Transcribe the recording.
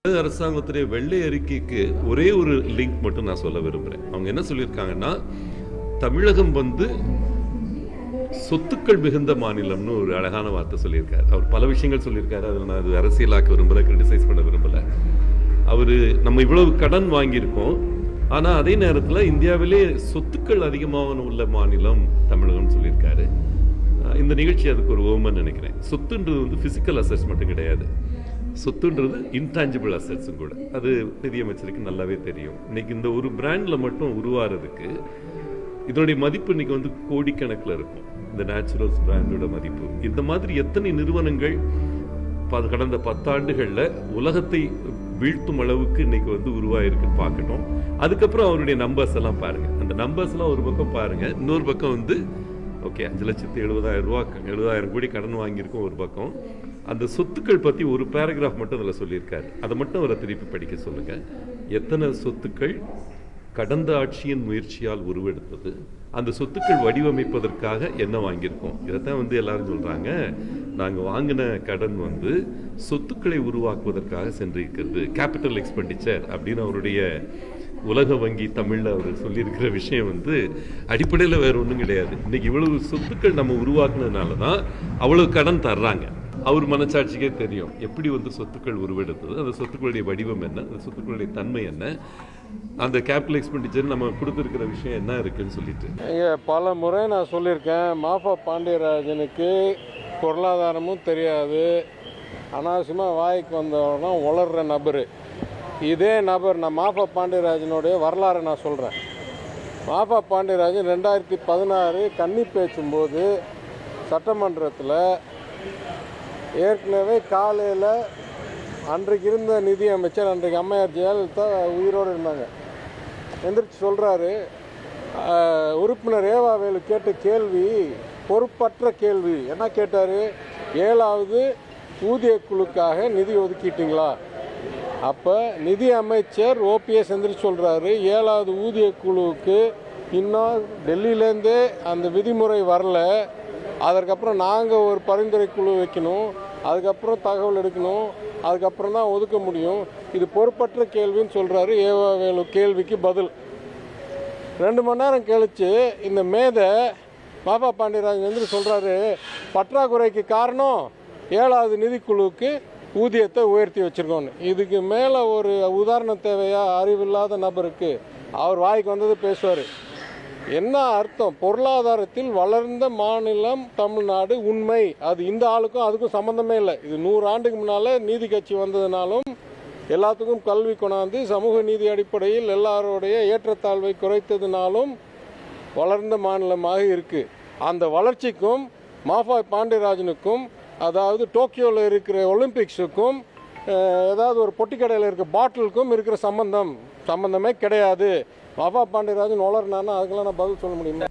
தமிழக அரசாங்கத்துடைய வெள்ளை அறிக்கைக்கு ஒரே ஒரு லிங்க் மட்டும் நான் சொல்ல விரும்புறேன் அவங்க என்ன சொல்லியிருக்காங்கன்னா தமிழகம் வந்து சொத்துக்கள் மிகுந்த மாநிலம்னு ஒரு அழகான வார்த்தை சொல்லியிருக்காரு அவர் பல விஷயங்கள் சொல்லியிருக்காரு அதில் நான் அது அரசியலாக்க விரும்பல கிரிட்டிசைஸ் பண்ண விரும்பல அவர் நம்ம இவ்வளவு கடன் வாங்கியிருக்கோம் ஆனால் அதே நேரத்தில் இந்தியாவிலே சொத்துக்கள் அதிகமாக உள்ள மாநிலம் தமிழகம்னு சொல்லியிருக்காரு அஹ் இந்த நிகழ்ச்சி அதுக்கு ஒரு ஓமன் நினைக்கிறேன் சொத்துன்றது வந்து ஃபிசிக்கல் அசட்ஸ் மட்டும் கிடையாது சொத்துன்றது இன்டான்ஜிபிள் அசட்ஸும் கூட அது நிதியமைச்சருக்கு நல்லாவே தெரியும் இன்னைக்கு இந்த ஒரு பிராண்ட்ல மட்டும் உருவாகிறதுக்கு இதனுடைய மதிப்பு இன்னைக்கு வந்து கோடிக்கணக்கில் இருக்கும் இந்த நேச்சுரல்ஸ் பிராண்டோட மதிப்பு இந்த மாதிரி எத்தனை நிறுவனங்கள் ப- கடந்த பத்தாண்டுகளில் உலகத்தை வீழ்த்தும் அளவுக்கு இன்னைக்கு வந்து உருவாயிருக்குன்னு பார்க்கணும் அதுக்கப்புறம் அவருடைய நம்பர்ஸ் எல்லாம் பாருங்க அந்த நம்பர்ஸ் எல்லாம் ஒரு பக்கம் பாருங்க இன்னொரு பக்கம் வந்து ஓகே அஞ்சு லட்சத்தி எழுபதாயிரம் ரூபா எழுபதாயிரம் கோடி கடன் வாங்கியிருக்கோம் ஒரு பக்கம் அந்த சொத்துக்கள் பற்றி ஒரு பேராகிராஃப் மட்டும் அதில் சொல்லியிருக்காரு அதை மட்டும் அவரை திருப்பி படிக்க சொல்லுங்க எத்தனை சொத்துக்கள் கடந்த ஆட்சியின் முயற்சியால் உருவெடுத்தது அந்த சொத்துக்கள் வடிவமைப்பதற்காக என்ன வாங்கியிருக்கோம் இதைத்தான் வந்து எல்லாரும் சொல்றாங்க நாங்கள் வாங்கின கடன் வந்து சொத்துக்களை உருவாக்குவதற்காக சென்றிருக்கிறது கேபிட்டல் எக்ஸ்பெண்டிச்சர் அப்படின்னு அவருடைய உலக வங்கி தமிழ்ல அவர் சொல்லியிருக்கிற விஷயம் வந்து அடிப்படையில் வேற ஒன்றும் கிடையாது இன்னைக்கு இவ்வளவு சொத்துக்கள் நம்ம உருவாக்குனதுனால தான் அவ்வளவு கடன் தர்றாங்க அவர் மனசாட்சிக்கே தெரியும் எப்படி வந்து சொத்துக்கள் உருவெடுத்தது அந்த சொத்துக்களுடைய வடிவம் என்ன அந்த சொத்துக்களுடைய தன்மை என்ன அந்த கேபிட்டல் எக்ஸ்பெண்டிச்சர் நம்ம கொடுத்துருக்கிற விஷயம் என்ன இருக்குன்னு சொல்லிட்டு இங்கே பல முறை நான் சொல்லியிருக்கேன் மாஃபா பாண்டியராஜனுக்கு பொருளாதாரமும் தெரியாது அனாவசியமாக வாய்க்கு வந்தவனா உளர்ற நபர் இதே நபர் நான் மாஃபா பாண்டியராஜனுடைய வரலாறை நான் சொல்கிறேன் மாஃபா பாண்டியராஜன் ரெண்டாயிரத்தி பதினாறு கன்னி பேச்சும்போது சட்டமன்றத்தில் ஏற்கனவே காலையில் அன்றைக்கு இருந்த நிதி அமைச்சர் அன்றைக்கு அம்மையார் ஜெயலலிதா உயிரோடு இருந்தாங்க எந்திரிச்சு சொல்கிறாரு உறுப்பினர் ஏவாவேலு கேட்ட கேள்வி பொறுப்பற்ற கேள்வி என்ன கேட்டார் ஏழாவது ஊதிய குழுக்காக நிதி ஒதுக்கிட்டீங்களா அப்போ நிதி அமைச்சர் ஓபிஎஸ் எந்திரிச்சு சொல்கிறாரு ஏழாவது ஊதிய குழுவுக்கு இன்னும் டெல்லியிலேருந்தே அந்த விதிமுறை வரல அதற்கப்புறம் நாங்கள் ஒரு பரிந்துரை குழு வைக்கணும் அதுக்கப்புறம் தகவல் எடுக்கணும் அதுக்கப்புறம் தான் ஒதுக்க முடியும் இது பொறுப்பற்ற கேள்வின்னு சொல்கிறாரு ஏவாவேலு கேள்விக்கு பதில் ரெண்டு மணி நேரம் கழிச்சு இந்த மேதை பாபா பாண்டியராஜன் வந்து சொல்கிறாரு பற்றாக்குறைக்கு காரணம் ஏழாவது நிதிக்குழுவுக்கு ஊதியத்தை உயர்த்தி வச்சிருக்கோன்னு இதுக்கு மேலே ஒரு உதாரணம் தேவையா அறிவில்லாத நபருக்கு அவர் வாய்க்கு வந்தது பேசுவார் என்ன அர்த்தம் பொருளாதாரத்தில் வளர்ந்த மாநிலம் தமிழ்நாடு உண்மை அது இந்த ஆளுக்கும் அதுக்கும் சம்மந்தமே இல்லை இது நூறு ஆண்டுக்கு முன்னால் நீதி கட்சி வந்ததுனாலும் எல்லாத்துக்கும் கல்வி கொண்டாந்து சமூக நீதி அடிப்படையில் எல்லாருடைய ஏற்றத்தாழ்வை குறைத்ததுனாலும் வளர்ந்த மாநிலமாக இருக்குது அந்த வளர்ச்சிக்கும் மாஃபாய் பாண்டியராஜனுக்கும் அதாவது டோக்கியோவில் இருக்கிற ஒலிம்பிக்ஸுக்கும் அஹ், ஏதாவது ஒரு பொட்டிக்கடையில் இருக்க பாட்டிலுக்கும் இருக்கிற சம்பந்தம் சம்பந்தமே கிடையாது மாஃபா பாண்டியராஜன் வளர்னான்னா அதுக்கெல்லாம் நான் பதில் சொல்ல முடியுமா